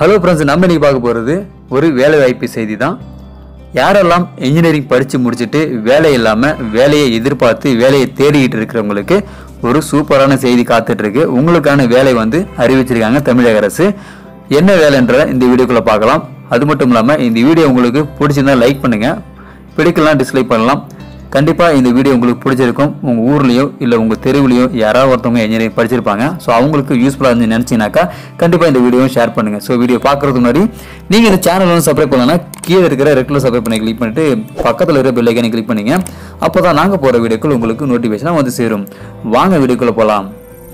Hello friends நம்ம இன்னைக்கு பார்க்க போகிறது ஒரு வேலை வாய்ப்பு செய்தி தான் யாரெல்லாம் இன்ஜினியரிங் படித்து முடிச்சுட்டு வேலை இல்லாமல் வேலையை எதிர்பார்த்து வேலையை தேடிக்கிட்டு இருக்கிறவங்களுக்கு ஒரு சூப்பரான செய்தி காத்துட்டு இருக்கு உங்களுக்கான வேலை வந்து அறிவிச்சிருக்காங்க தமிழக அரசு என்ன வேலைன்றதை இந்த வீடியோக்குள்ளே பார்க்கலாம் அது மட்டும் இல்லாமல் இந்த வீடியோ உங்களுக்கு பிடிச்சிருந்தா லைக் பண்ணுங்கள் பிடிக்கலாம் டிஸ்லைக் பண்ணலாம் கண்டிப்பாக இந்த வீடியோ உங்களுக்கு பிடிச்சிருக்கும் உங்கள் ஊர்லேயோ இல்லை உங்கள் தெருவுலையோ யாராவது ஒருத்தவங்க இன்ஜினியரிங் படிச்சிருப்பாங்க ஸோ அவங்களுக்கு யூஸ்ஃபுல்லாக இருந்து நினச்சினாக்கா கண்டிப்பாக இந்த வீடியோவும் ஷேர் பண்ணுங்கள் ஸோ வீடியோ பார்க்குறதுக்கு முன்னாடி நீங்கள் இந்த சேனல் வந்து சப்ஸ்கிரைப் பண்ணலன்னா கீழே இருக்கிற ரெகுலர் சப்ஸ்கிரைப் பண்ணி கிளிக் பண்ணிட்டு பக்கத்தில் இருக்கிற பெல் ஐக்கனை கிளிக் பண்ணிங்க அப்போ தான் நாங்கள் போகிற வீடியோக்கள் உங்களுக்கு நோட்டிஃபிகேஷனாக வந்து சேரும் வாங்க வீடியோக்குள்ளே போகலாம்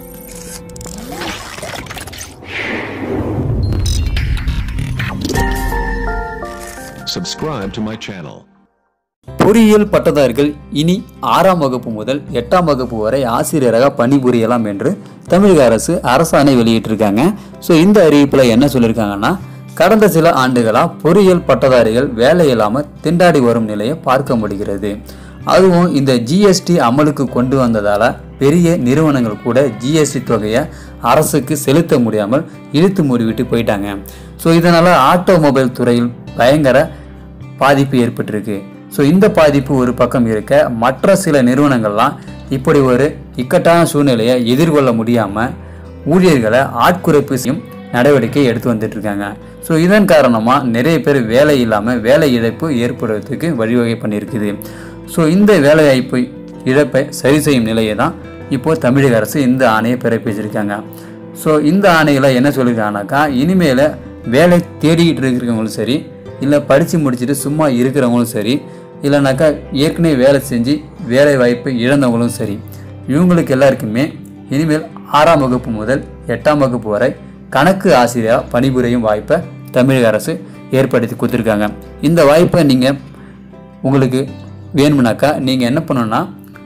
Subscribe to my channel. பொறியியல் பட்டதாரிகள் இனி ஆறாம் வகுப்பு முதல் எட்டாம் வகுப்பு வரை ஆசிரியராக பணிபுரியலாம் என்று தமிழக அரசு அரசாணை வெளியிட்டிருக்காங்க ஸோ இந்த அறிவிப்பில் என்ன சொல்லியிருக்காங்கன்னா கடந்த சில ஆண்டுகளாக பொறியியல் பட்டதாரிகள் வேலை இல்லாமல் திண்டாடி வரும் நிலையை பார்க்க முடிகிறது அதுவும் இந்த ஜிஎஸ்டி அமலுக்கு கொண்டு வந்ததால் பெரிய நிறுவனங்கள் கூட ஜிஎஸ்டி தொகையை அரசுக்கு செலுத்த முடியாமல் இழுத்து மூடிவிட்டு போயிட்டாங்க ஸோ இதனால் ஆட்டோமொபைல் துறையில் பயங்கர பாதிப்பு ஏற்பட்டிருக்கு ஸோ இந்த பாதிப்பு ஒரு பக்கம் இருக்க மற்ற சில நிறுவனங்கள்லாம் இப்படி ஒரு இக்கட்டான சூழ்நிலையை எதிர்கொள்ள முடியாமல் ஊழியர்களை ஆட்குறைப்பு செய்யும் நடவடிக்கை எடுத்து வந்துட்டு இருக்காங்க ஸோ இதன் காரணமாக நிறைய பேர் வேலை இல்லாமல் வேலை இழப்பு ஏற்படுறதுக்கு வழிவகை பண்ணியிருக்குது ஸோ இந்த வேலைவாய்ப்பு இழப்பை சரி செய்யும் நிலையை தான் இப்போது தமிழக அரசு இந்த ஆணையை பிறப்பிச்சிருக்காங்க ஸோ இந்த ஆணையில் என்ன சொல்லியிருக்காங்கனாக்கா இனிமேல் வேலை தேடிக்கிட்டு இருக்கிறவங்களும் சரி இல்லை படித்து முடிச்சுட்டு சும்மா இருக்கிறவங்களும் சரி இல்லைனாக்கா ஏற்கனவே வேலை செஞ்சு வேலை வாய்ப்பு இழந்தவங்களும் சரி இவங்களுக்கு எல்லாருக்குமே இனிமேல் ஆறாம் வகுப்பு முதல் எட்டாம் வகுப்பு வரை கணக்கு ஆசிரியராக பணிபுரியும் வாய்ப்பை தமிழக அரசு ஏற்படுத்தி கொடுத்துருக்காங்க இந்த வாய்ப்பை நீங்கள் உங்களுக்கு வேணும்னாக்கா நீங்கள் என்ன பண்ணணும்னா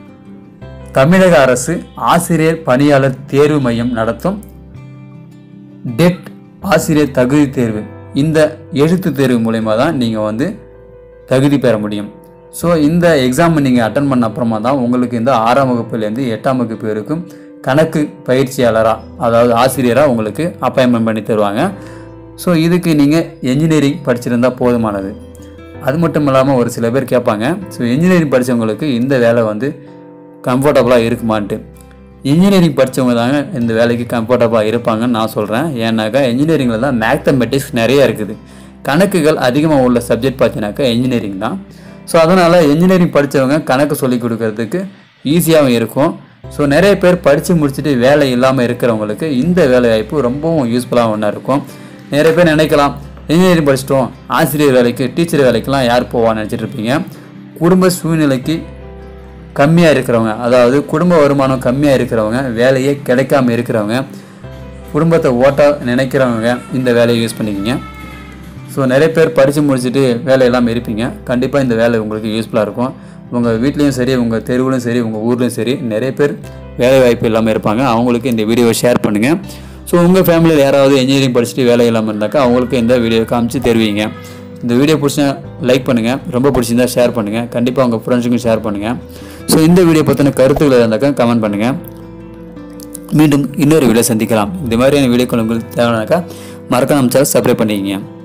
தமிழக அரசு ஆசிரியர் பணியாளர் தேர்வு மையம் நடத்தும் டெட் ஆசிரியர் தகுதி தேர்வு இந்த எழுத்து தேர்வு மூலயமா தான் நீங்கள் வந்து தகுதி பெற முடியும் ஸோ இந்த எக்ஸாம் நீங்கள் அட்டன் பண்ண அப்புறமா தான் உங்களுக்கு இந்த ஆறாம் வகுப்புலேருந்து எட்டாம் வகுப்பு வரைக்கும் கணக்கு பயிற்சியாளராக அதாவது ஆசிரியராக உங்களுக்கு அப்பாயின்மெண்ட் பண்ணி தருவாங்க ஸோ இதுக்கு நீங்கள் என்ஜினியரிங் படிச்சிருந்தா போதுமானது அது மட்டும் இல்லாமல் ஒரு சில பேர் கேட்பாங்க ஸோ இன்ஜினியரிங் படித்தவங்களுக்கு இந்த வேலை வந்து கம்ஃபர்டபுளாக இருக்குமான்ட்டு இன்ஜினியரிங் படித்தவங்க தாங்க இந்த வேலைக்கு கம்ஃபர்டபுளாக இருப்பாங்கன்னு நான் சொல்கிறேன் ஏன்னாக்கா இன்ஜினியரிங்கில் தான் மேத்தமெட்டிக்ஸ் நிறைய இருக்குது கணக்குகள் அதிகமாக உள்ள சப்ஜெக்ட் பார்த்தீங்கன்னாக்கா இன்ஜினியரிங் தான் ஸோ அதனால் இன்ஜினியரிங் படித்தவங்க கணக்கு சொல்லிக் கொடுக்கறதுக்கு ஈஸியாகவும் இருக்கும் ஸோ நிறைய பேர் படித்து முடிச்சுட்டு வேலை இல்லாமல் இருக்கிறவங்களுக்கு இந்த வேலை வாய்ப்பு ரொம்பவும் யூஸ்ஃபுல்லாக ஒன்றா இருக்கும் நிறைய பேர் நினைக்கலாம் இன்ஜினியரிங் படிச்சிட்டோம் ஆசிரியர் வேலைக்கு டீச்சர் வேலைக்கெலாம் யார் போவான்னு நினச்சிட்டு இருப்பீங்க குடும்ப சூழ்நிலைக்கு கம்மியாக இருக்கிறவங்க அதாவது குடும்ப வருமானம் கம்மியாக இருக்கிறவங்க வேலையே கிடைக்காம இருக்கிறவங்க குடும்பத்தை ஓட்ட நினைக்கிறவங்க இந்த வேலையை யூஸ் பண்ணிக்கிங்க ஸோ நிறைய பேர் படித்து முடிச்சுட்டு வேலை இல்லாமல் இருப்பீங்க கண்டிப்பாக இந்த வேலை உங்களுக்கு யூஸ்ஃபுல்லாக இருக்கும் உங்கள் வீட்லேயும் சரி உங்கள் தெருவுலையும் சரி உங்கள் ஊர்லேயும் சரி நிறைய பேர் வேலை வாய்ப்பு இல்லாமல் இருப்பாங்க அவங்களுக்கு இந்த வீடியோவை ஷேர் பண்ணுங்கள் ஸோ உங்கள் ஃபேமிலியில் யாராவது இன்ஜினியரிங் படிச்சுட்டு வேலை இல்லாமல் இருந்தாக்கா அவங்களுக்கு இந்த வீடியோ காமிச்சு தருவீங்க இந்த வீடியோ பிடிச்சா லைக் பண்ணுங்கள் ரொம்ப பிடிச்சிருந்தா ஷேர் பண்ணுங்கள் கண்டிப்பாக உங்கள் ஃப்ரெண்ட்ஸுக்கும் ஷேர் பண்ணுங்கள் ஸோ இந்த வீடியோ பற்றின கருத்துக்கள் இருந்தாக்கா கமெண்ட் பண்ணுங்கள் மீண்டும் இன்னொரு வீடியோ சந்திக்கலாம் இந்த மாதிரியான வீடியோக்கள் உங்களுக்கு தேவைனாக்கா மறக்காம நம்ம சேனல் சப்ஸ்கிரைப் பண்ணிக்கங்க